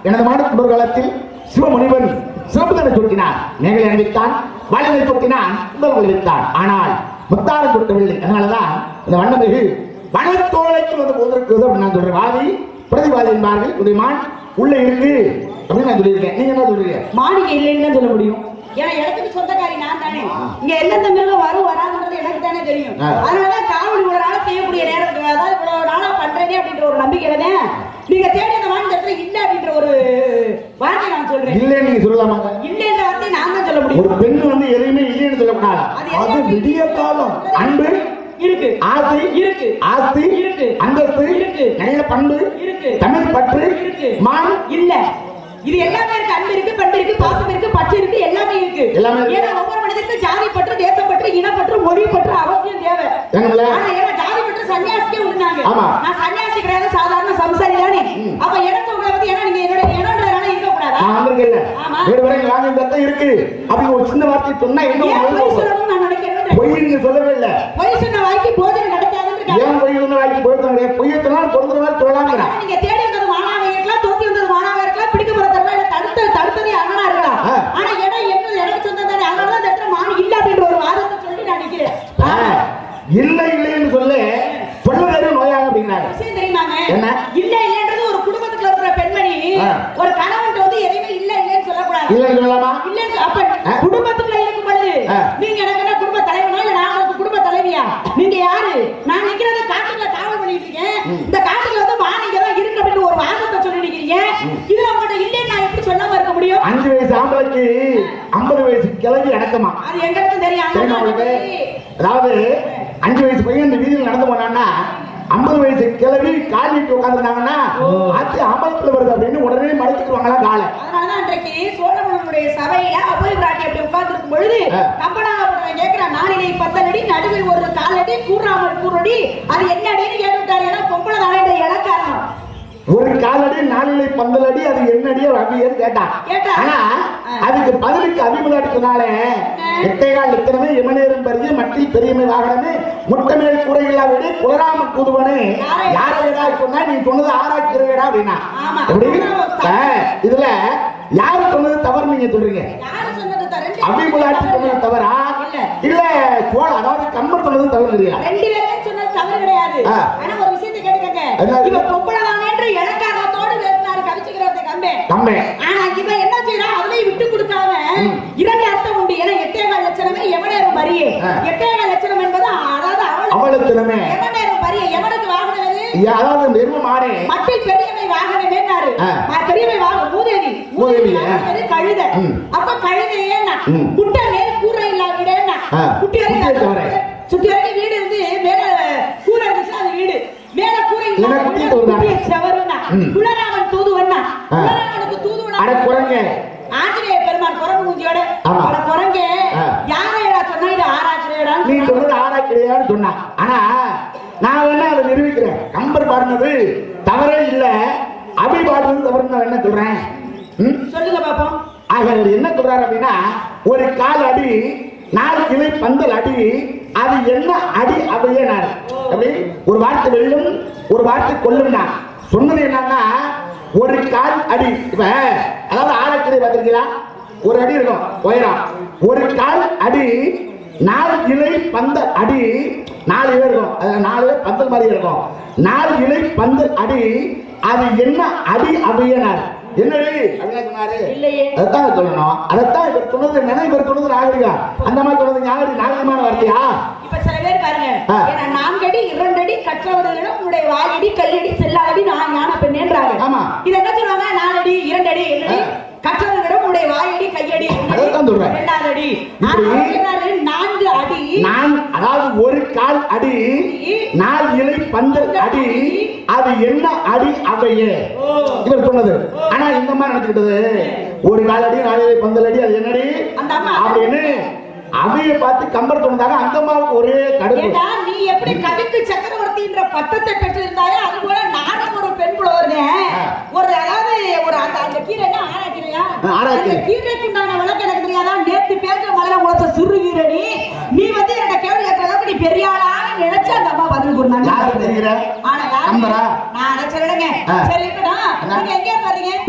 எனது மாடு காலத்தில் சிவமுனிவன் சிவபுதனை தொட்டினான் மேகலை அணிவித்தான் வளைவை தொட்டினான் உடல் விளைவித்தான் ஆனால் முத்தாரம் தொட்டவில்லை அதனாலதான் இந்த வண்ணமிகு வனத்தோலைக்கு வந்து போந்திருக்கிறது அப்படின்னு நான் சொல்றேன் வாதி பிரதிவாதி என்பார்கள் உடைய மான் உள்ள இருக்கு அப்படின்னு நான் சொல்லியிருக்கேன் நீங்க என்ன சொல்றீங்க மாளிகை இல்லைன்னு தான் சொல்ல முடியும் ஏன்னா இடத்துக்கு சொந்தக்காரி நான் தானே இங்க எந்தெந்த மிருகம் வரும் வராதுன்றது எனக்கு தானே தெரியும் ஆ. அதனாலதான் காவல் இவ்வளவு நாளா செய்யக்கூடிய நேரத்துக்கு அதாவது இவ்வளவு நாளா பண்றேனே அப்படின்ற ஒரு நம்பிக்கையில தான் நீங்க தேடி அந்த வாங்கி இடத்துல இல்ல அப்படின்ற ஒரு வார்த்தை நான் சொல்றேன் இல்லைன்னு நீங்க சொல்லலாமாங்க இல்லைன்ற வார்த்தையை நான் தான் சொல்ல ஒரு முடியும் பெண் வந்து எதையுமே இல்லைன்னு சொல்லக்கூடாது அது அது எல்லாமே விடிய காலம் அன்பு இருக்கு ஆசை இருக்கு ஆஸ்தி இருக்கு. அந்தஸ்து இருக்கு. நிறைய பண்பு இருக்கு. தமிழ் பற்று இருக்கு. மான் இல்ல இது எல்லாமே இருக்கு அன்பு இருக்கு பண்பு இருக்கு பாசம் இருக்கு பற்று இருக்கு எல்லாமே இருக்கு எல்லாமே இருக்கு. ஏன்னா ஒவ்வொரு மனிதனுக்கும் ஜாதி பற்று தேசப்பற்று இனப்பற்று மொழி பற்று அவசியம் தேவை ஏங்கம்ல? ஆனா ஏன்னா ஜாதி பற்று சன்னியாசிக்கே விடுனாங்க ஆமா. நான் சன்னியாசி கிடையாது சாதாரண சம்சாரி தானே அப்ப எனக்கு உங்களை வந்து ஏன்னா நீங்க என்னோட என்னன்றதுனால இருக்க கூடாதா நான் வந்திருக்கேன்ல ஆமா. வீடு வரை இங்க வாங்க இந்த இடத்துல இருக்கு அப்படி ஒரு சின்ன வார்த்தை சொன்னா என்ன ஏன் உங்களுக்கு பொய் சொல்லணும்னு நான் நினைக்கிறேன் பொய் நீங்க சொல்லவே இல்ல பொய் சொன்ன வாய்க்கு போதனை கிடைக்காதுன்னு ஏன் பொய் ஒண்ணு வாங்கி போயிட்டு கிடையாது பொய்யை சொன்னால் பொருந்துற மாதிரி சொல்லலாங்கிற நீங்க தேடி வந்தது மாணவ இருக்கலாம் தோத்தி வந்தது மாணவ இருக்கலாம் பிடிக்க போறதா இல்ல தடுத்த தடுத்ததே அண்ணனா இருக்கலாம் ஆ. ஆனா இடம் என்ன எனக்கு சொந்தம் தானே அதனாலதான் இந்த இடத்துல மாணி இல்ல அப்படின்ற ஒரு வாதத்தை சொல்லி நான் நிக்கிறேன் ஆ, இல்ல இல்லைன்னு சொல்லு சொல்லுறது நோயாக அப்படிங்கிறாங்க விஷயம் தெரியுமாங்க என்ன? இல்ல இல்லன்றது ஒரு குடும்பத்துக்குள்ள இருக்கிற பெண்மணி ஆ. ஒரு கணவன் வந்து எதையுமே இல்ல இல்லன்னு சொல்லக்கூடாது இல்லைன்னு சொல்லலாமா இல்லன்னு சொ- அப்ப ஆ. குடும்பத்துக்குள்ள இருக்கும் பொழுது ஆ. நீங்க எனக்கு என்ன குடும்ப தலைவனா இல்ல நான் உங்களுக்கு குடும்ப தலைவியா நீங்க யாரு நான் நிக்கிறது காட்டுக்குள்ள காவல் பண்ணிட்டு இருக்கேன் இந்த காட்டுக்குள்ள வந்து மானிங்க தான் இருக்கு அப்படின்னு ஒரு வாதத்தை சொல்லி நிக்கிறீங்க இதுல உங்கள்ட்ட இல்லைன்னு நான் எப்படி சொல்லாம இருக்க முடியும் அஞ்சு வயசு ஆம்பளைக்கு ஐம்பது வயசு கிளவி அடக்கமா அது எங்களுக்கும் தெரியும் தெரியுமா உங்களுக்கு அதாவது அஞ்சு வயசு பையன் இந்த வீதியில் நடந்து போனான்னா ஐம்பது வயசு கிளவி கால் நீட்டி உட்காந்துருந்தாங்கன்னா அது அம்பலத்துல வருது அப்படின்னு உடனே மடக்கிடுவாங்களா காலை அதனாலதான் அன்றைக்கு சோழமன்னனுடைய சபையில அபய பிராட்டி அப்படி உட்கார்ந்திருக்கும் பொழுது ஆ. கம்பனாபுரம் கேட்கிறான் நாளினை பத்தலடி நடுவில் ஒரு காலடி கூறாமல் கூறடி அது என்ன அடின்னு கேட்டுட்டாரு ஏன்னா பொம்பளை தானே இலக்காரம் ஒரு காலடி நாலிலை பந்தலடி அது என்னடி அப்படியேன்னு கேட்டான் கேட்டா. ஆனா அதுக்கு பதிலுக்கு அபிமுதாட்டுனால எட்டை கால் இத்தனமே எமனேரும் பரிய மட்டில் பெரியமை வாகனமே முட்டமேல் கூரைகளா விட குளராம கூதுவனே யாரை- யாரை விடா சொன்னா நீ சொன்னது ஆராய்ச்சிருவேடா அப்படின்னா ஆமா. எப்படி ஆ, இதுல யாரு சொன்னது தவறு நீங்க சொல்றீங்க யாரு சொன்னது தர ரெண்டு அபிமுதாட்டி சொன்னது தவறா இல்ல. இல்ல சோழ அதாவது கம்பர் சொன்னது தவறு இல்லையா ரெண்டு பேரும் சொன்னது தவறு கிடையாது ஆ. ஆனா ஒரு விஷயத்தை கேட்டுக்கங்க என்ன? இவ பொம்பளை தானேன்ற இலக்காரத்தோடு பேசினாரு கவிச்சுக்கிறத கம்பே கம்பே ஆனா இவன் என்ன செய்யறான் அதுலயும் விட்டு கொடுக்காம இரண்டு அர்த்தம் உண்டு ஏன்னா எட்டேகால் லட்சணமே எவனேறும் பரியே ஆ. எட்டேகால் லட்சணம் என்பது அதாவது அவள் அவளுத்தினமே எவனேறும் பரியே எவனுக்கு வாகனம் எது அதாவது நெரும மாறே மட்டில் பெரியவை வாகனமேனாரு ஆ. ம- பெரியவை வாகனம் மூதேவி மூதேவி, ஆ. வாகனம் எது? கழுதை ம். அப்ப கழுதை ஏன்னா ம். குட்டை மேல் கூரை இல்லா வீடுன்னா ஆ. குட்டி குட்டியை தவிர. வரைக்கும் சுத்தி வரைக்கும் வீடு இருந்து மேல கூரை இருந்துச்சுன்னா அது வீடு மேல கூரை இல்லைன்னா இல்லாத குட்டியை வீடு, தூதுவனா. குட்டியை செவருன்னா ம். குலராமன் தூதுவன்னா ஆ. குலராமனுக்கு தூதுவனா அட குரங்க ஆஞ்சநேய பெருமான் குரங்கு மூஞ்சியோட ஆமா. அட குரங்கே ஆ. யாரையடா சொன்னா இது ஆராய்ச்சியடான்னு நீ சொன்னது ஆராய்ச்சியான்னு சொன்னா ஆனா நான் வேணா அதை நிரூபிக்கிறேன் கம்பர் பாடினது தவறே இல்ல அபி பாடுறது தவறுன்னு நான் என்ன சொல்றேன் ம்? சொல்லுங்க பாப்போம் ஆக அவர் என்ன சொல்றாரு அப்படின்னா ஒரு கால் அடி நாலு கிளை பந்தல் அடி அது என்ன அடி அப்படியே நான் அப்படி ஒரு வார்த்தை வெல்லும் ஒரு வார்த்தை கொல்லும்னா சொன்னது என்னன்னா ஒரு கால் அடி இப்ப அதாவது ஆராய்ச்சி பார்த்திருக்கீங்களா ஒரு அடி இருக்கும் உயரம் ஒரு கால் அடி நாலு இலை பந்தல் அடி நாலு இலை இருக்கும் அதுல நாலு இலை பந்தல் மாதிரி இருக்கும் நாலு இலை பந்தல் அடி அது என்ன அடி அப்படியேனார் என்னடி அப்படின்னா சொன்னாரு இல்லையே அதைத்தான் சொல்லணும் அதைத்தான் இவர் சொன்னது நினைவு இவர் சொன்னது நாகரிகம் அந்த மாதிரி சொன்னது ஞாபகம் நாகரிகமான வார்த்தையா இப்ப சில பேர் பாருங்க ஆ. ஏன்னா நான்கடி இரண்டடி கற்றவர்களிடம் உங்களுடைய வாயடி கல்லடி செல்லாதடி நான் ஞான பெண்ணேன்றாங்க ஆமா. இது என்ன சொல்லுவாங்க நாலடி இரண்டடி என்னடி ஆ. கற்றவர்களிடம் உங்களுடைய வாயடி கையடி அதைத்தான் சொல்றேன். ரெண்டாவது அடி ஆனா இப்படி- அவர் சொல்றாரு, நான்கு அடி நான் அதாவது ஒரு கால் அடி நாலு இலை பந்தல் அடி அது என்ன அடி அவையே ஓ. இவர் சொன்னது ஆனா இந்த மாதிரி நினைச்சுக்கிட்டது ஒரு கால் அடி நாலு இலை பந்தல் அடி அது என்னடி அந்த அம்மா அப்படின்னு அவைய பார்த்து கம்பர் சொன்னதாக அந்த அம்மாவுக்கு ஒரே கடுப்பு ஏண்டா நீ எப்படி கவிக்கு சக்கரவர்த்தின்ற பட்டத்தை பெற்றிருந்தாயோ அது போல நானும் ஒரு பெண் புலவருங்க ஆ. ஒரு அதாவது ஒரு அந்த அந்த கீரை என்ன ஆராய்ச்சியா ஆ, ஆராய்ச்சி. அந்த கீரைக்கு உண்டான விளக்கு எனக்கு தெரியாதா நேத்து பேச மலையில முளைச்ச சிறு வீரனி நீ வந்து என்ன கேள்வி கேட்கற அளவுக்கு நீ பெரிய ஆளா நினைச்சு அந்த அம்மா பதில் சொன்னாங்க யாருக்கு தெரிகிற ஆனா யாரு? நம்பரா? நான் அதை சொல்லுங்க ஆ. சரி இருக்கட்டும் என்ன? நீங்க எங்க இருந்து வர்றீங்க பிறந்தது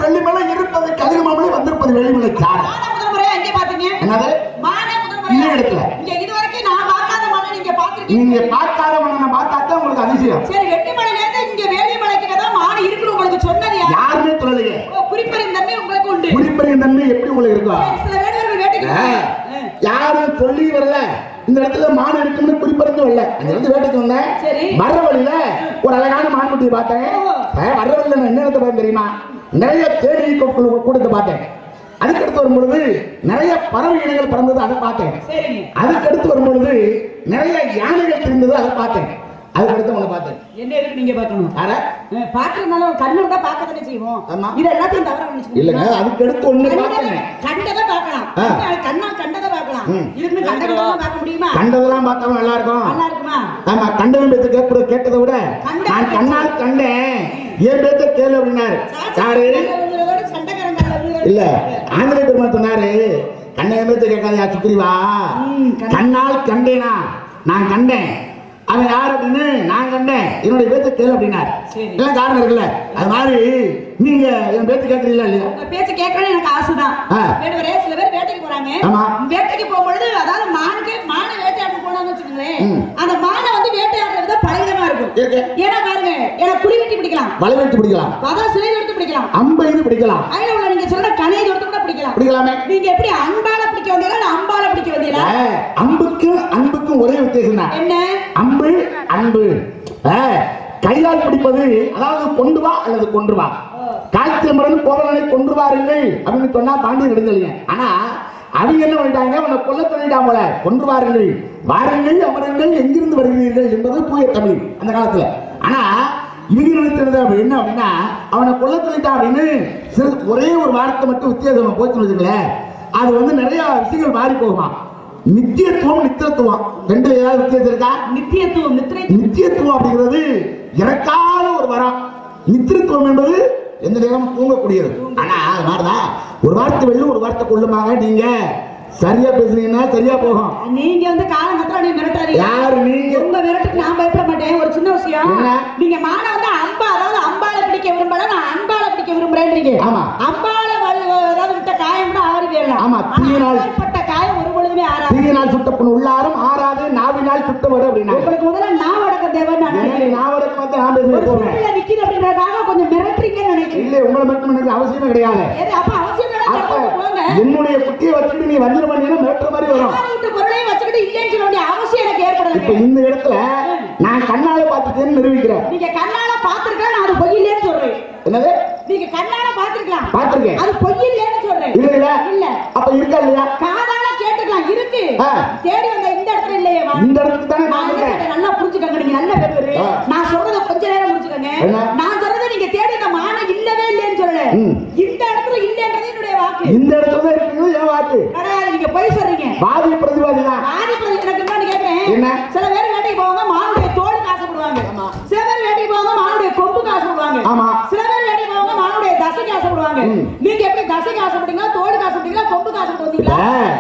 வெள்ளிமலை இருப்பது கழுகு மாமலை வந்திருப்பது வெள்ளிமலை சார் மானை முதல் முறையா எங்க பாத்தீங்க என்னது மானை முதல் இந்த முறையா இடத்துல. இங்க இதுவரைக்கும் நான் பார்க்காத மானை நீங்க பாத்திருக்கீங்க நீங்க பார்க்காதவன பார்த்தா தான் உங்களுக்கு அதிசயம் சரி வெட்டிமலையில இருந்து இங்க வேலிமலைக்கு தான் மானை இருக்குன்னு உங்களுக்கு சொன்னது யார் யாருமே சொல்லலையே ஓ, குறிப்பறியும் தன்மை உங்களுக்கு உண்டு குடிப்பறியும் தன்மை எப்படி உங்களுக்கு இருக்கும் சரி, சில வேடுவர்கள் வேட்டைக்கு ஆ, போவாங்க. யாரும் சொல்லி வரல இந்த இடத்துல மான் இருக்குன்னு குறிப்பிடந்து வரல அந்த இடத்துல வேட்டைக்கு வந்தேன் சரி. வர்ற வழியில ஒரு அழகான மான் குட்டியை பார்த்தேன் ஓ. ஆ, வர்ற வழியில நான் என்ன இடத்துல பார்த்தேன் தெரியுமா நிறைய தேடி கூட்டத்தை பார்த்தேன் அதுக்கடுத்து வரும்பொழுது நிறைய பறவை இனங்கள் பறந்தது அதை பார்த்தேன் சரிங்க அதுக்கடுத்து வரும்பொழுது நிறைய யானைகள் இருந்தது அதை பார்த்தேன் அதுக்கடுத்து உன்னை பார்த்தேன் என்ன இருக்கு நீங்க பார்க்கணும் ஆற பாக்குறதுனால கண்ணு தான் பார்க்க தானே செய்வோம் ஆமா. இது எல்லாத்தையும் தவற நினைச்சு இல்லைங்க அதுக்கடுத்து ஒண்ணு பார்த்தேன் கண்டதை பார்க்கலாம் ஆ. கண்ணா கண்டதை பார்க்கலாம் ம். இதுக்கு கண்டதெல்லாம் பார்க்க முடியுமா கண்டதெல்லாம் பார்த்தவன் நல்லா இருக்கும் நல்லா இருக்குமா ஆமா கண்டவன் பேச்சு கேட்கறது கேட்டதை விட கண்ட நான் பேச்சு. கண்ணால் கண்டேன் என் பேச்ச கேளு அப்படின்னாரு யாரு சாட்சி சண்டைக்காரன் கண்டது இல்ல ஆந்திர பெருமாள் சொன்னாரு கண்ணை என் பேச்ச கேட்காதயா சுக்ரீவா ம், கண்ட- கண்ணால் கண்டேனா நான் கண்டேன் அவன் யார் அப்படின்னு நான் கண்டேன் என்னுடைய பேச்ச கேளு அப்படின்னாரு சரி. எல்லாம் காரணம் இருக்குல்ல அது மாதிரி நீங்க என் பேச்சு கேட்கறீங்களா இல்லையா உங்க பேச்சு கேட்கணும்னு எனக்கு ஆசைதான் ஆ. வேடுவரே சில பேர் வேட்டைக்கு போறாங்க ஆமா. வேட்டைக்கு போகும்பொழுது அதாவது மானுக்கு மானை வேட்டையாட போனான்னு வச்சுக்கோங்களேன் ம். அந்த மானை வந்து வேட்டையாடுறது தான் பலவிதமா இருக்கும் இருக்கு. ஏன்னா பாருங்க ஏன்னா குழி வெட்டி பிடிக்கலாம் வலை வெட்டி பிடிக்கலாம் அதான் சிலை எடுத்து பிடிக்கலாம் அம்பை இது பிடிக்கலாம் அதுல உள்ள நீங்க சொல்ற கனையை எடுத்து கூட பிடிக்கலாம் பிடிக்கலாமே நீங்க எப்படி அன்பால பிடிக்க வந்தீங்களா இல்ல அம்பால பிடிக்க வந்தீங்களா ஏ, அம்புக்கும் அன்புக்கும் ஒரே வித்தியாசம் தான் என்ன அம்பு அன்பு ஆ, கையால் பிடிப்பது அதாவது கொண்டு வா அல்லது கொன்று வா காய்ச்சமரன் கோவலனை கொன்று வாருங்கள் அப்படின்னு சொன்னா பாண்டியன் நெடுங்கலைங்க ஆனா அவங்க என்ன பண்ணிட்டாங்க உன்னை கொல்ல சொல்லிட்டான் போல கொன்று வாருங்கள் வாருங்கள் அமருங்கள் எங்கிருந்து வருகிறீர்கள் என்பது தூய தமிழ் அந்த காலத்துல ஆனா இவங்க நினைக்கிறது அப்படி என்ன அப்படின்னா அவனை கொல்ல சொல்லிட்டான் அப்படின்னு சிறு ஒரே ஒரு வார்த்தை மட்டும் வித்தியாசம் போச்சுன்னு வச்சுங்களேன் அது வந்து நிறைய விஷயங்கள் மாறி போகுமா நித்தியத்துவம் நித்திரத்துவம் ரெண்டுல ஏதாவது வித்தியாசம் இருக்கா நித்தியத்துவம் நித்திரை நித்தியத்துவம் அப்படிங்கிறது இறக்காத ஒரு வரம் நித்திரத்துவம் என்பது எந்த நேரமும் தூங்கக்கூடியது ஆனா அது மாதிரிதான் ஒரு வார்த்தை வெள்ளு ஒரு வார்த்தை கொள்ளுமாங்க நீங்க சரியா பேசுனீங்கன்னா சரியா போகும் நீங்க வந்து காலம் கத்திர நீ மிரட்டாதீங்க யாரு நீங்க உங்க மிரட்டுக்கு நான் பயப்பட மாட்டேன் ஒரு சின்ன விஷயம் என்ன? நீங்க மான வந்து அம்பா அதாவது அம்பால பிடிக்க விரும்பல நான் அன்பால பிடிக்க விரும்புறேன்றீங்க ஆமா. அம்பால வலு- அதாவது விட்ட காயம் கூட ஆறு போயிடலாம் ஆமா, தீயினால். பட்ட காயம் ஒரு பொழுதுமே ஆறாது தீயினால் சுட்டப்பன் உள்ளாரும் ஆறாது நாவினால் சுட்ட வரும் அப்படின்னா உங்களுக்கு முதல்ல நான் வடக்க தேவைன்னு நான் எனக்கு நினைக்கிறேன் நான் வரைக்கும் வந்து நான் ஒரு பேசுவேன் போவேன் சூழ்நிலை நிக்குது அப்படின்றதுக்காக கொஞ்சம் மிரட்டுறீங்கன்னு நினைக்கிறேன் இல்லை உங்களை மட்டும் எனக்கு அவசியமே கிடையாது ஏது, அப்ப அவசியம் இல்லைன்னா அப்ப சொல்லுங்க, போங்க என்னுடைய குட்டியை வச்சுட்டு நீ வந்துட பண்ணீங்கன்னா மேற்ற மாதிரி வரும் யாரை விட்டு பொருளையும் வச்சுக்கிட்டு இல்லைன்னு சொல்ல வேண்டிய அவசியம் எனக்கு இப்ப ஏற்படல இந்த இடத்துல நான் கண்ணால பார்த்துட்டேன்னு நிரூபிக்கிறேன் நீங்க கண்ணால பாத்துருக்கலாம் நான் அது பொய் இல்லைன்னு சொல்றேன் என்னது நீங்க கண்ணால பாத்துருக்கலாம் பார்த்திருக்கேன் அது பொய் இல்லைன்னு சொல்றேன் இல்ல இல்ல இல்ல அப்ப இருக்கா இல்லையா காதால கேட்டுக்கலாம் இருக்கு ஆ. தேடி வந்த இந்த இடத்துல இல்லையே வா. இந்த இடத்துக்கு தானே நான் நான் என்ன இருக்கேன் சொல்றேன், நல்லா புரிஞ்சுக்கங்க நீங்க நல்ல பெரியவர் ஆ. நான் சொல்றத கொஞ்ச நேரம் புரிஞ்சுக்கங்க என்ன? நான் சொல்றத நீங்க தேடி இந்த மானம் இல்லவே இல்லைன்னு சொல்லல ம். இந்த இடத்துல இல்லைன்றது என்னுடைய வாக்கு இந்த இடத்துல தான் இருக்குது என் வாக்கு கிடையாது நீங்க பொய் சொல்றீங்க வாதி பிரதிவாதி தான் ஆதி பிரதி எனக்கு என்னன்னு கேக்குறேன் என்ன? சில பேர் வேட்டைக்கு போவாங்க மானுடைய தோலுக்கு ஆசைப்படுவாங்க ஆமா. சில பேர் வேட்டைக்கு போவாங்க மானுடைய கொம்புக்கு ஆசைப்படுவாங்க ஆமா. சில பேர் வேட்டைக்கு போவாங்க மானுடைய தசைக்கு ஆசைப்படுவாங்க ம். நீங்க எப்படி தசைக்கு ஆசைப்படுறீங்களா தோலுக்கு ஆசைப்படுறீங்களா கொம்புக்கு ஆசைப்பட்டு வந்தீங்களா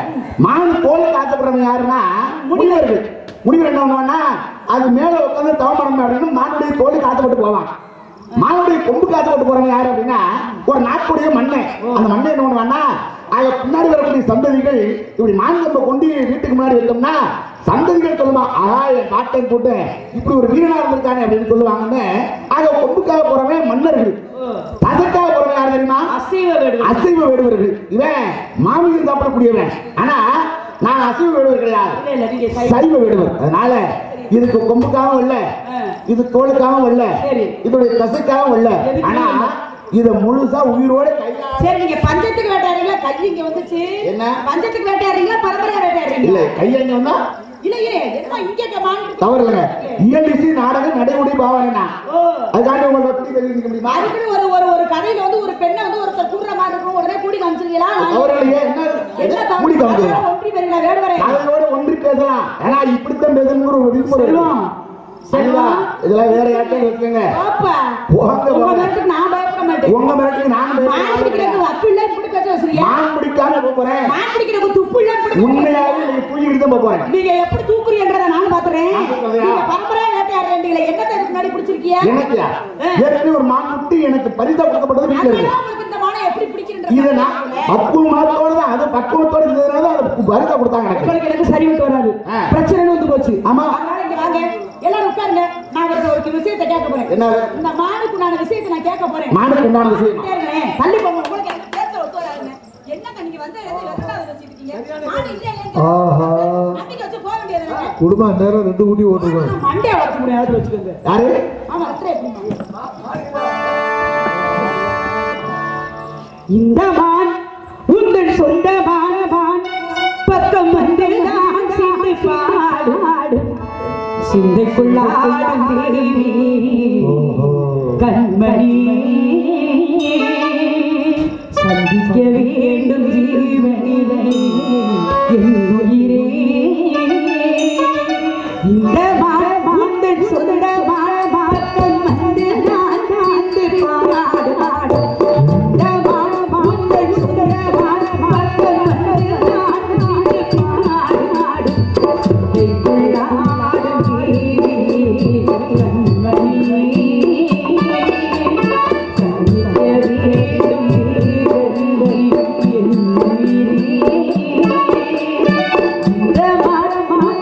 மான் தோல் காத்தப்படுறவன் யாருன்னா முனிவர்கள் முனிவர் என்ன பண்ணுவான்னா அது மேல உட்காந்து தவமரம் அப்படின்னு மானுடைய தோல் காத்தப்பட்டு போவான் மானுடைய கொம்பு காத்தப்பட்டு போறவன் யாரு அப்படின்னா ஒரு நாட்டுடைய மண்ணை அந்த மண்ணை என்ன பண்ணுவான்னா அது பின்னாடி வரக்கூடிய சந்ததிகள் இப்படி மான் கொம்பை கொண்டு வீட்டுக்கு முன்னாடி வைத்தோம்னா சந்ததிகள் சொல்லுமா ஆஹா என் காட்டன் கூட்ட இப்படி ஒரு வீரனா இருந்திருக்கானே அப்படின்னு சொல்லுவாங்கன்னு ஆக கொம்புக்காக போறவன் மன்னர்கள் தசக்காக போறவன் யாரு தெரியுமா அசைவ வேடு அசைவ வேடுவர்கள் இவன் மாமிசம் சாப்பிடக்கூடியவன் ஆனா நான் அசைவ வேடுவர் கிடையாது இல்ல இல்ல நீங்க சை- சைவ வேடுவர் அதனால இதுக்கு கொம்புக்காகவும் இல்ல ஆ. இது தோலுக்காகவும் இல்ல சரி. இதோடைய தசைக்காகவும் இல்ல எதுக்குமே ஆனா இல்ல. இத முழுசா உயிரோட கையால சரி நீங்க பஞ்சத்துக்கு வேட்டையாடுறீங்களா கை இங்க வந்துச்சு என்ன? பஞ்சத்துக்கு வேட்டையாடுறீங்களா பரம்பரையா இல்ல வேட்டையாடுறீங்களா கையங்க வந்தா இல்லையே என்ன இங்க மான் தவறு இல்லைங்க இயலிசை நாடகம் நடைமுறை பாவனைனா ஓ அதுக்காண்டி உங்களை எப்படி தெரிவிக்க முடியுமா அதுக்குன்னு ஒரு ஒரு ஒரு கதையில வந்து ஒரு பெண்ணை வந்து ஒருத்தர் கூடுற மாதிரி இருக்கும் உடனே கூடி காமிச்சிருக்கீங்களா தவறு இல்லையே என்ன என்ன என்ன கூடி காமிக்கிறா ஒன்றி பெரியல வேடுவரே அதோட ஒன்றி பேசலாம் ஏன்னா இப்படித்தான் பேசணுங்கிற ஒரு விதிமுறை இருக்கு. செல்வம் சரிங்களா? இதெல்லாம் வேற யார்ட்டையும் வச்சுக்கோங்க பாப்பா போங்க, உங்க போங்க. நேரத்துக்கு நான் பயப்பட மாட்டேன் உங்க மிரட்டுக்கு நானும் மான் பேசுறேன் பிடிக்கிறதுக்கு அப்பு இல்ல இப்படி பேச வச்சிருக்கியா மான் பிடிக்காம போக போறேன் மான் பிடிக்கிறதுக்கு துப்பு இல்ல இப்படி உண்மையாவே நீங்க தூக்கிட்டு தான் போக போறேன் நீங்க எப்படி தூக்குறீன்றத நான் பாத்துறேன் நான் தூக்குறேன். நீங்க பரம்பரையா வேட்டையாடுறேன் கேட்டீங்களே என்னத்தை இதுக்கு முன்னாடி பிடிச்சிருக்கியா எனக்கு ஏற்கனவே ஒரு மான் குட்டி எனக்கு பரிசா கொடுக்கப்பட்டது வீட்டுல இருக்கு அதெல்லாம் உங்களுக்கு இந்த மானை எப்படி இதை நான் பிடிக்கின்ற பக்குவமாத்தோட தான் அது பக்குவத்தோட இருந்ததுனால அது பரிசா கொடுத்தாங்க எனக்கு உங்களுக்கு எனக்கு சரி விட்டு வராது ஆ. பிரச்சனை வந்து போச்சு ஆமா. அதனால இங்க வாங்க எல்லாரும் உட்காருங்க நான் ஒரு ஒரு விஷயத்தை கேட்க போறேன் என்ன? இந்த மானுக்கு நான் விஷயத்தை நான் கேட்க போறேன் மானுக்கு உண்டான விஷயம். கேளுங்களேன். தள்ளி போங்க உங்களுக்கு எனக்கு பேச ஒத்து வராதுங்க என்னங்க நீங்க வந்து எது எதுக்காக வச்சிருக்கீங்க மாடு இல்ல இல்லைன்னு ஆஹா. அன்னைக்கு வச்சு போக வேண்டியது குடும்பம் நேரம் ரெண்டு ஊட்டி ஓட்டுருக்கோம் மண்டே வளர்க்க முடியாது வச்சுக்கோங்க யாரு ஆமா அத்தனை எப்படி இந்த மான் உங்கள் சொந்தமான மான் பக்கம் வந்து நான் சிந்து பாடு சிந்தைக்குள்ளாடும் தேவி கண்மணி சந்திக்க வேண்டும் ஜீவனிலே என் உயிரே இந்த மாண்புடன் சொந்த மார்க்கம் வந்து நான் காத்து பாடு இந்த மாண்புடன் சொந்த மார்க்கம் வந்து நான் காத்து பாடு கைக்குள்ளாடும் தேவி கண்மணி சந்திக்க வேண்டும் ஜீவனிலே என் உயிரே இந்த மார்க்கம்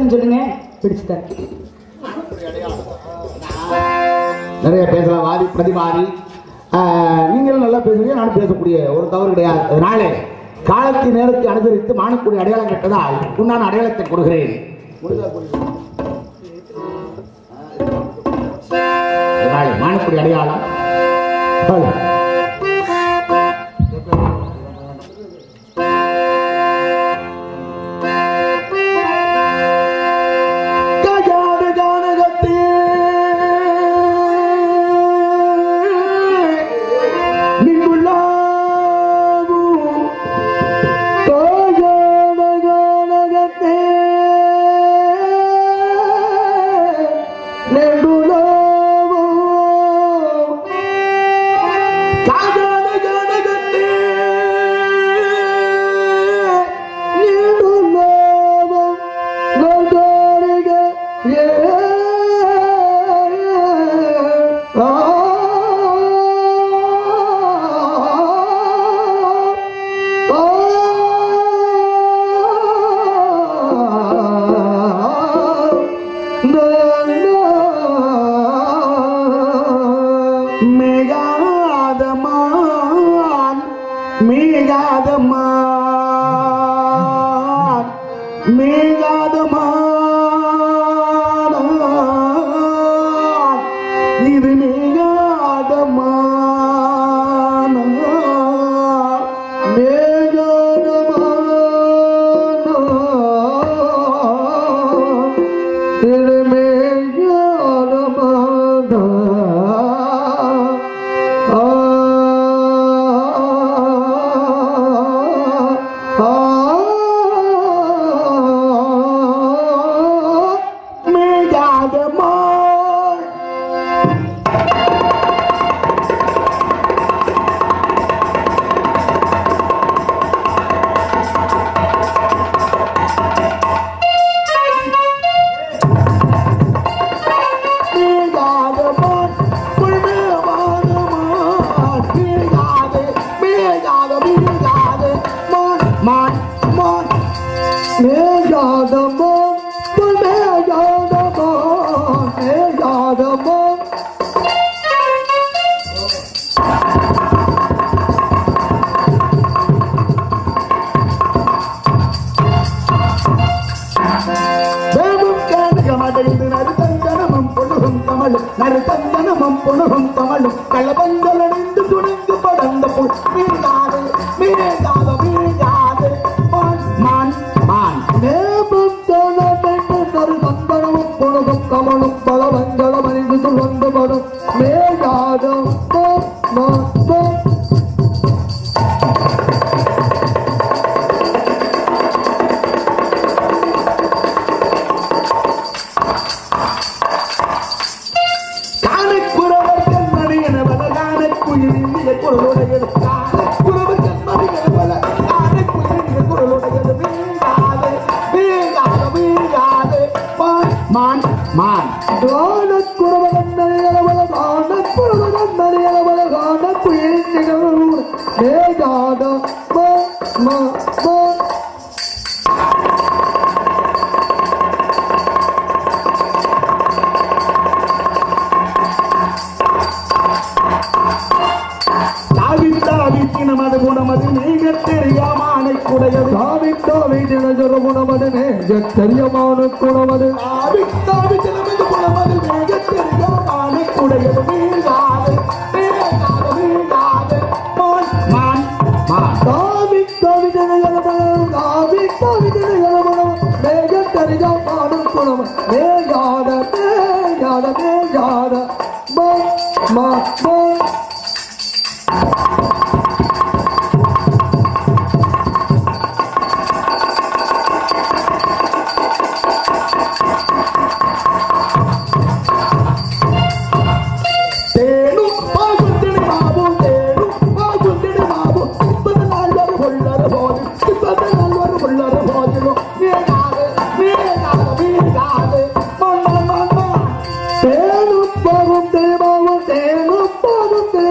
பிடிக்கலன்னு சொல்லுங்க பிடிச்சு தரேன் நிறைய பேசலாம் வாதி பிரதிவாதி ஆஹ், நீங்களும் நல்லா பேசுறீங்க நானும் பேசக்கூடிய ஒரு தவறு கிடையாது அதனால காலத்தை நேரத்தை அனுசரித்து மானக்கூடிய அடையாளம் கட்டதால் உண்டான அடையாளத்தை கொடுக்கிறேன் அதனால மானக்கூடிய அடையாளம் ஹலோ. கஜான ஜானகத்தே நின்றுள்ளாவு கஜான ஜானகத்தே நின்றுள்ளாவு கஜான ஜானகத்தே நின்றுள்ளாவு நல்காரிக ஏ ஆ மேகாதமான் மேகாதமான் மேகாதமான் இது மேகாதமான மேகாதமான இது மேகாதமான ஆ மேகாதமான் மேகாதமான் புல்மேகாதமான் மேகாதே மேகாத மேகாத மான் மான் மான் மேகாதமான் புல்மேகாதமான் மேகாதமான் வேமும் கேனகமடைந்து நறுதந்தனமும் பொழுகும் தமிழும் நறுதந்தனமும் பொழுகும் தமிழும் களபந்தலடைந்து துணிந்து படர்ந்த புல் மீண்டாது மீண்டாத மீண்டாது மான் மான் மான் வேமும் கேனகடைந்து நறுதந்தனமும் பொழுகும் கமலும் பலவங்களம் அறிந்து துவந்து படும் மேகாத மான் மான் மான் காணக்குறவர் கண்மணியன பல காணக்குயிலிய குரலுடையது காணக்குறவர் கண்மணியன பல காணக்குயிலிய குரலுடையது வீழாது வீழாது வீழாது மான் மான் மான் காணக்குறவர் கண்ணறியல காணக்குறவர் கண்ணறியல காணக்குயில் நிகழ்வு மேகாத மான் மான் மான் தாவித்தாவி நமது குணமது நீங்க தெரியாமானை குடையது தாவித்தாவி தினஜர குணமது நேக தெரியமான குணமது தாவித்தாவி தினமது குணமது நீங்க தெரியாமானை குடையது வீழாது வீழாது வீழாது மான் மான் மான் தாவித்தாவி தினஜரமணம் தாவித்தாவி தினஜரமணம் மேக தெரியாமான குணம் மேகாத மேகாத மேகாத மான் மான் மான் தேனும் பாகுந்திடு மாவும் தேனும் பாகுந்திடு மாவும் இப்பது நாள் வரும் கொள்ளரு போது இப்பது நாள் வரும் கொள்ளரு போதிலும் மேகாது மேகாது மேகாது மன்ன மன்ன தேனும் பாகும் தேமாவும் தேனும் பாகும் தே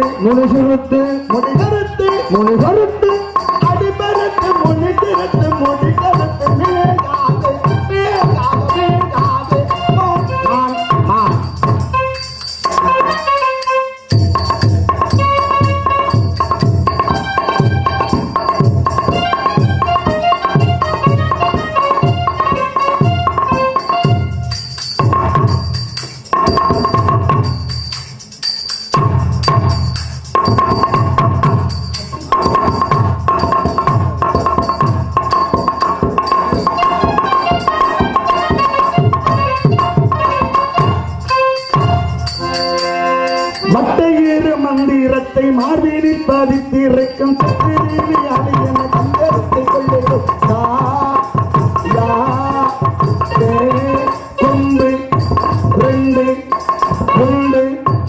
முனி சுருட்டு முடி கருத்து முனி கருட்டு அடிபரத்து முடி திரத்து முடி கருத்து மேகாது மேகாது மேகாது மான் மான் மட்டையேறு மந்திரத்தை மார்பினில் பதித்திருக்கும் சத்திரேவி அழியன கண்டெடுத்து கொள்ளும் தா யா தே கொண்டு ரெண்டு உண்டு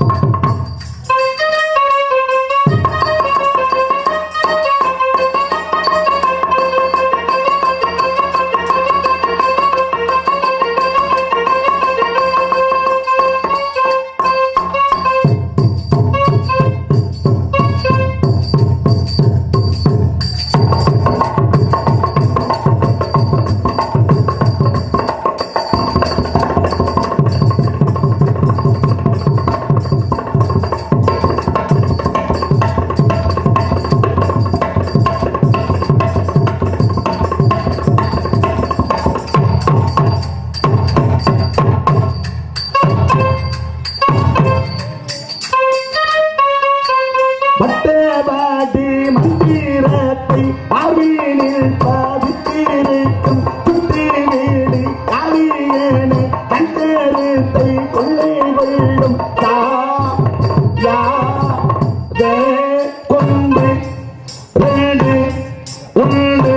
மட்டபாடி மந்திரத்தை பார்வையினில் பாதித்திருக்கும் சுற்றி வீடு காளியனை கண்டெடுத்தை கொள்ளை கொள்ளும் தா யா தே கொண்டு ரெண்டு உண்டு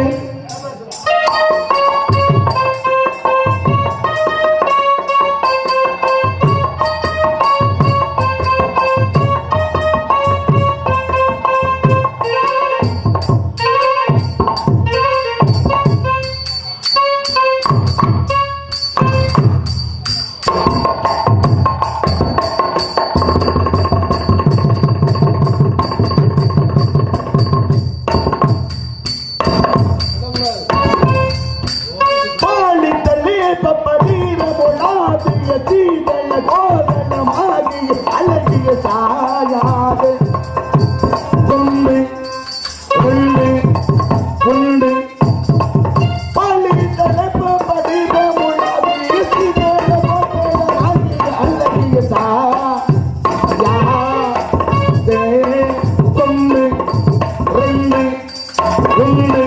பாலித்தலே பப்பரீர பொழாதிய சீதள கோதனமாகிய அழகிய சாயாது கொண்டு உண்டு உண்டு பாலித்தலே பப்பரீர பொழாதிய சீதள கோதனமாகிய அழகிய சாயாது கொண்டு ரெண்டு உண்டு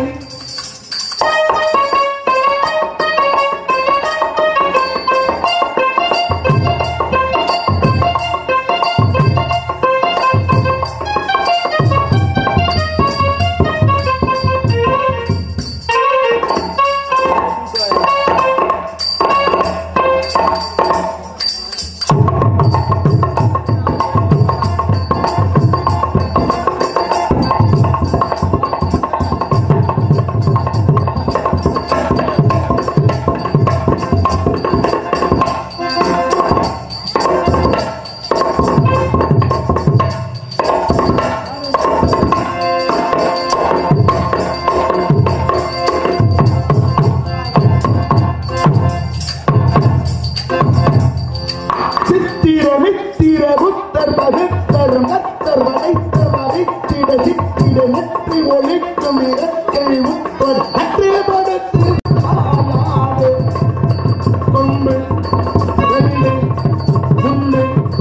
சித்திர மித்திர புத்தர் பகத்தர் மத்தர் வளைத்த வளைத்திட சித்திர நெற்றி ஒழிக்கும் இறக்கை உப்பர் அற்றே படத்து ஆளாது கொண்டு ரெண்டு உண்டு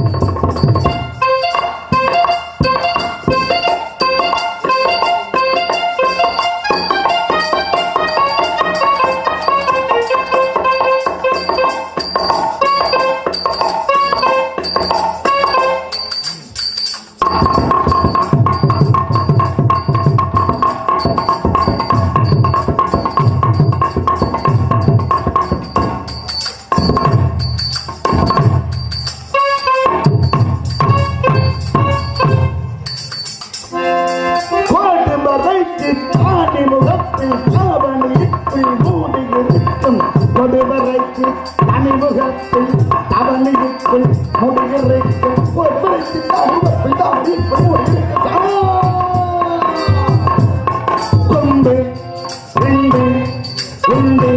கோட்டு மறைத்து தானி முகத்தில் தாவணியிட்டு மூடி இருக்கும் கொடு மறைத்து தனி முகத்தில் தவணியிட்டு முடி இருக்கும் ஒரு மறைத்து தானி முகத்தில் தாவணியிட்டு மூடி கொண்டு ரெண்டு உண்டு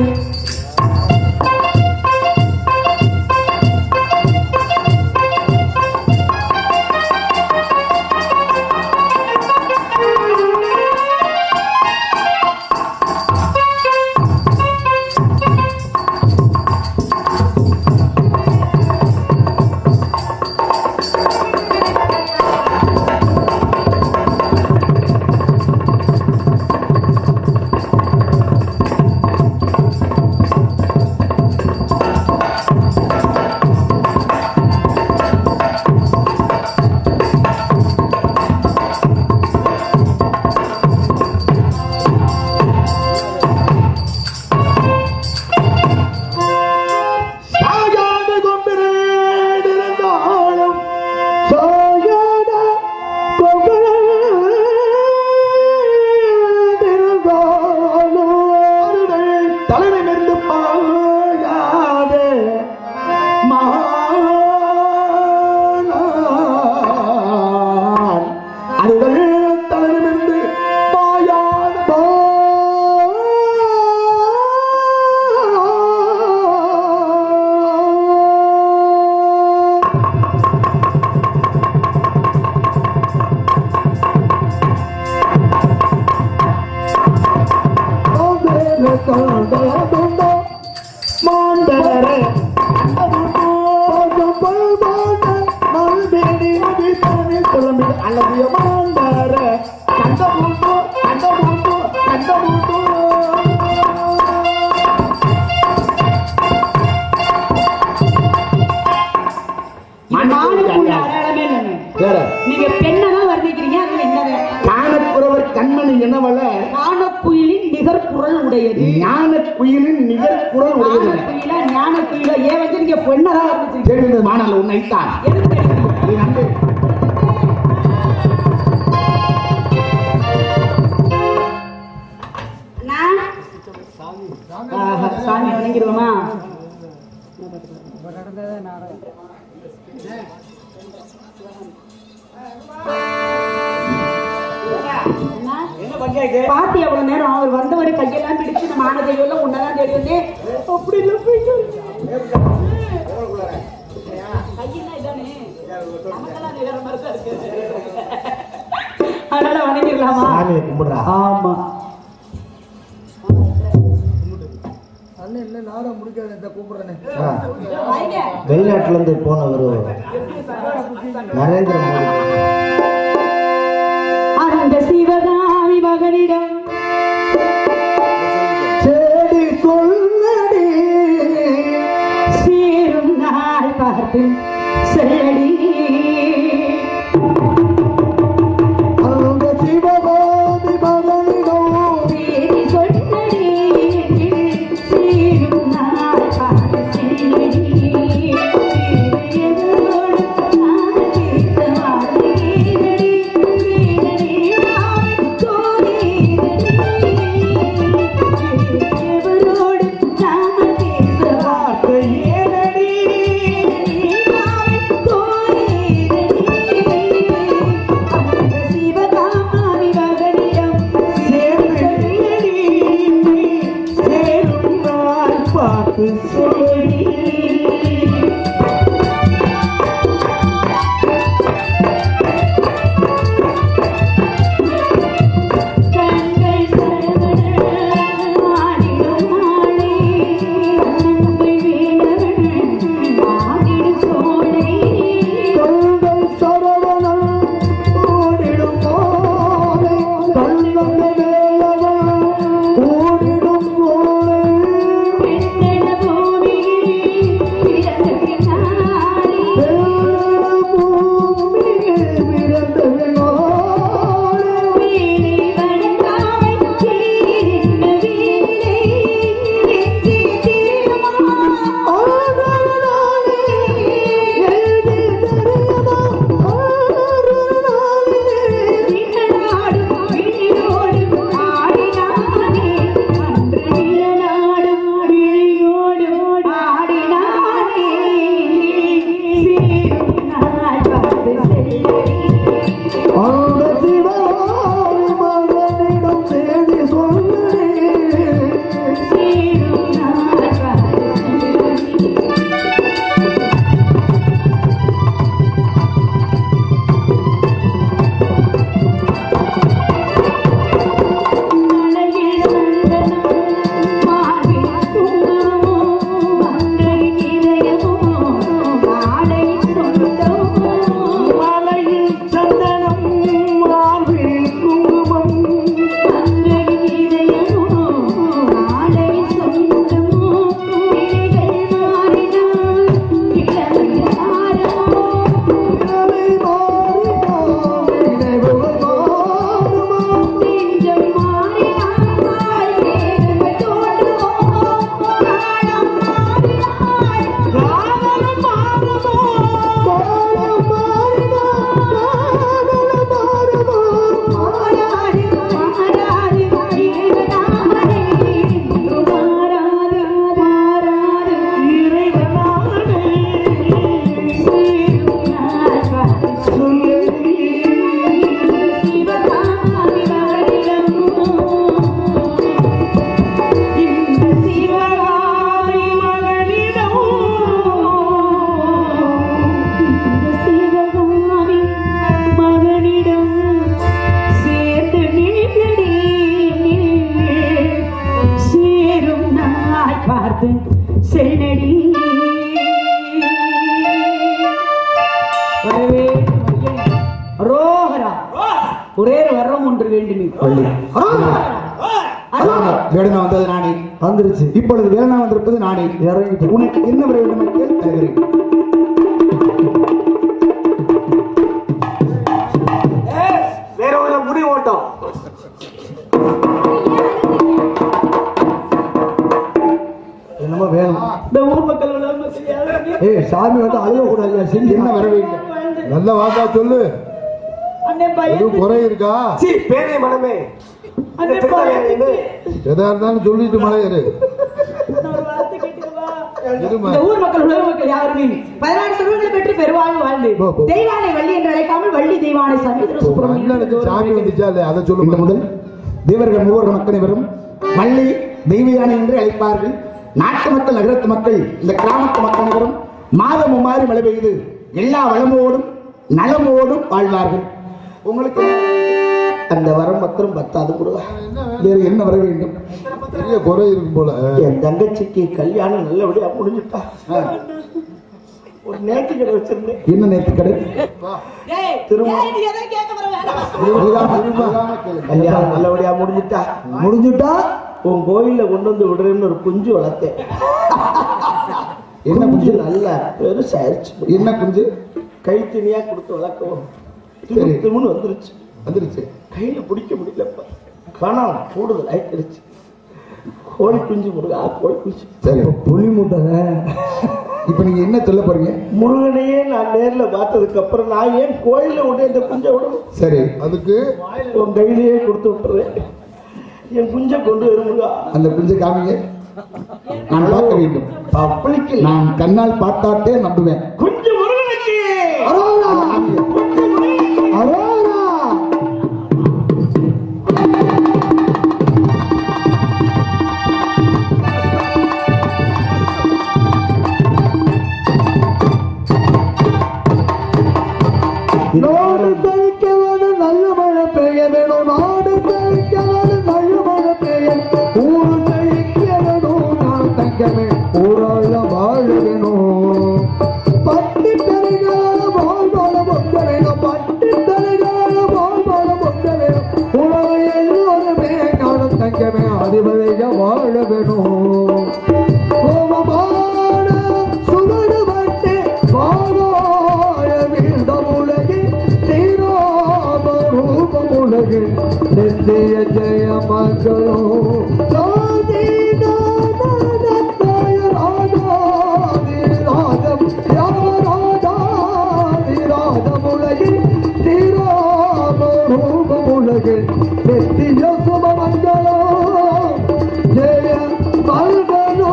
சாயாத கொம்பிருந்தாலும் சாயாத கொம்பிருந்தாலும் தலைமை நின்று பாயாத மானான் அதுகள் தலைமை நின்று பாயாத பா மாண்டவரே அல்லது மாண்டர கண்டமுண்டு கண்டமுண்டு கண்டமுண்டு இது மானுக்குள்ள அடையாளமே இல்லைங்க வேற நீங்க பெண்ணை தான் வர்ணிக்கிறீங்க அதுல என்ன வேணும்? ஞானக்குறவர் கண்மணி என்னவல்ல ஞானக்குயிலின் நிகர் குரல் உடையது ஞான குயிலின் நிகர் குரல் உடையது ஞானக்குயிலா ஞானக்குயிலா ஏன் வச்சு நீங்க பெண்ணை தான் வர்ணிச்சிருக்கீங்க தெரிந்தது மாணவர்கள் உன்னைத்தான் எதுக்கு தெரியுமா? அது நன்று அண்ணா? ஆஹா, சாமி வணங்கிடுவோமா பாத்தி அவ்வளவு நேரம் அவர் வந்தவரை கையெல்லாம் பிடிச்சு நம்ம ஆனதையோ எல்லாம் உன்னதான் தேடி வந்தேன் அப்படி இல்ல போயிட்டு கையெல்லாம் இதானே நமக்கெல்லாம் நிகர மாதிரி தான் இருக்கு அதனால வணங்கிடலாமா சாமியை கும்பிடுறா ஆமா ஆ. வைங்க. வெளிநாட்டுல இருந்து போனவர் நரேந்திர மோடி அந்த சிவகாமி மகனிடம் செடி கொள்ளடி சேரும் நாள் பார்த்து செல்லடி அந்த சிவகாமி மகனிடம் தேடி சொன்னடி சேரும் நாள் பார்த்து செல்லடி எதனோடு நான் பேச மாட்டேனடி வேதனை நான் தோன்றேனடி எவரோடு நான் பேச ஏனடி மாட்டேனடி ஒரே ஒரு வரம் ஒன்று வேண்டுமே பள்ளி அருணா. வேணுனா வந்தது நானே வந்துருச்சு இப்பொழுது வேணா வந்திருப்பது நானே இறங்கிட்டு உனக்கு என்ன வர வேண்டும் என்று கேள், தருகிறேன் வேற உள்ள முடி ஓட்டம் என்னமோ வேணும் இந்த ஊர் மக்கள் உள்ள மக்கள் யாரும் ஏய் சாமி வந்து அழுக கூடாது செஞ்சு என்ன வர வேண்டும் நல்ல வாக்கா சொல்லு அண்ணன் எதுவும் பையன் குறை இருக்கா சி பேரே மனமே அண்ணன் பையன் எதா இருந்தாலும் சொல்லிட்டு மலையரு ஒரு வார்த்தை கேட்டுக்கவா இருமா இந்த ஊர் மக்கள் உலக மக்கள் யாருமே பதினாறு செல்வங்களை பெற்று பெருவாழ்வு வாழ்ந்து போ, போ. தெய்வானை வள்ளி என்று அழைக்காமல் வள்ளி தெய்வானை சமீந்திர அண்ணனுக்கு சாமி சுப்பிரமணியம் வந்துச்சா இல்லையா அதை இந்த சொல்லு முதல் தேவர்கள் மூவர் மக்கள் இவரும் மல்லி தெய்வயானை என்று அழைப்பார்கள் நாட்டு மக்கள் நகரத்து மக்கள் இந்த கிராமத்து மக்கள் அனைவரும் மாதம் மாறி மழை பெய்து எல்லா வளமோடும் நலமோடும் வாழ்வார்கள் உங்களுக்கு அந்த வரம் மாத்திரம் பத்தாது முருகா வேறு என்ன வர வேண்டும் பெரிய குறை இருக்கும் போல என் தங்கச்சிக்கு கல்யாணம் நல்லபடியா முடிஞ்சுட்டா ஒரு நேர்த்தி கடை வச்சிருந்தேன் என்ன நேர்த்தி கடை திரும்ப கல்யாணம் நல்லபடியா முடிஞ்சுட்டா முடிஞ்சுட்டா உன் கோயில்ல கொண்டு வந்து விடுறேன்னு ஒரு குஞ்சு வளர்த்தேன் என்ன குஞ்சு நல்லா பெருசாயிருச்சு என்ன குஞ்சு கை துணியா கொடுத்து வளர்க்கவும் சரி. திமுன்னு வந்துருச்சு வந்துருச்சு கையில பிடிக்க முடியலப்பா பணம் கூடுதல் ஆயிடுச்சு கோழி குஞ்சு முருகா கோழி குஞ்சு சரி புலி முட்டை இப்ப நீங்க என்ன சொல்ல போறீங்க முருகனையே நான் நேர்ல பார்த்ததுக்கு அப்புறம் நான் ஏன் கோயில்ல விட்டு இந்த குஞ்சை விடணும் சரி அதுக்கு உன் கையிலேயே கொடுத்து விட்டுறேன் என் குஞ்சை கொண்டு வரும் முருகா அந்த குஞ்சு காமிங்க நான் பார்க்க வேண்டும் அப்பளிக்கு நான் கண்ணால் பார்த்தாட்டே நம்புவேன் குஞ்சு முருகனுக்கு அரோரா குஞ்சு முருகனுக்கு அரோரா நாடு தரிக்கவன நல்ல மழை பெய்ய வேணும் நாடு தரிக்கவன நல்ல மழை பெய்ய ஊரு தரிக்க வேணும் நான் தங்கமே ஊராள வாழ வேணும் பட்டி தருகால வாழ்வாழ பொக்க வேணும் பட்டி தருகால வாழ்வாழ பொக்க வேணும் உணவு எல்லோருமே நானும் தங்கமே அதிபதிய வாழ வேணும் கோபமான சுவடுபட்டு வாழாய வீழ்ந்த உலகில் தீராம ரூபம் உலகில் நித்திய ஜெய மகளோ ராதே நாதனத்தாய ராஜாதிராஜம் யாவராஜாதிராஜம் உலகில் தீராம ரூபம் உலகில் நித்திய சுபமங்களோ ஜெய மல்கனோ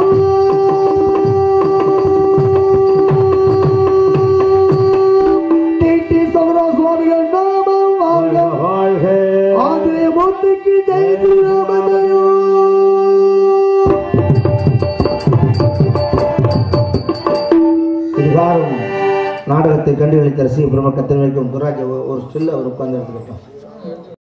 நீட்டி சௌரா சுவாமிகள் நாமம் வாழ்க வாழ்க ஆதிரை மூர்த்திக்கு ஜெய் ஸ்ரீராமஜயம் இதுகாரும் நாடகத்தை கண்டுகளித்த ரசிக பிரம கத்தன் வைக்கும் துராஜ் ஒரு ஸ்டில்ல ஒரு உட்கார்ந்து எடுத்துக்கிட்டோம்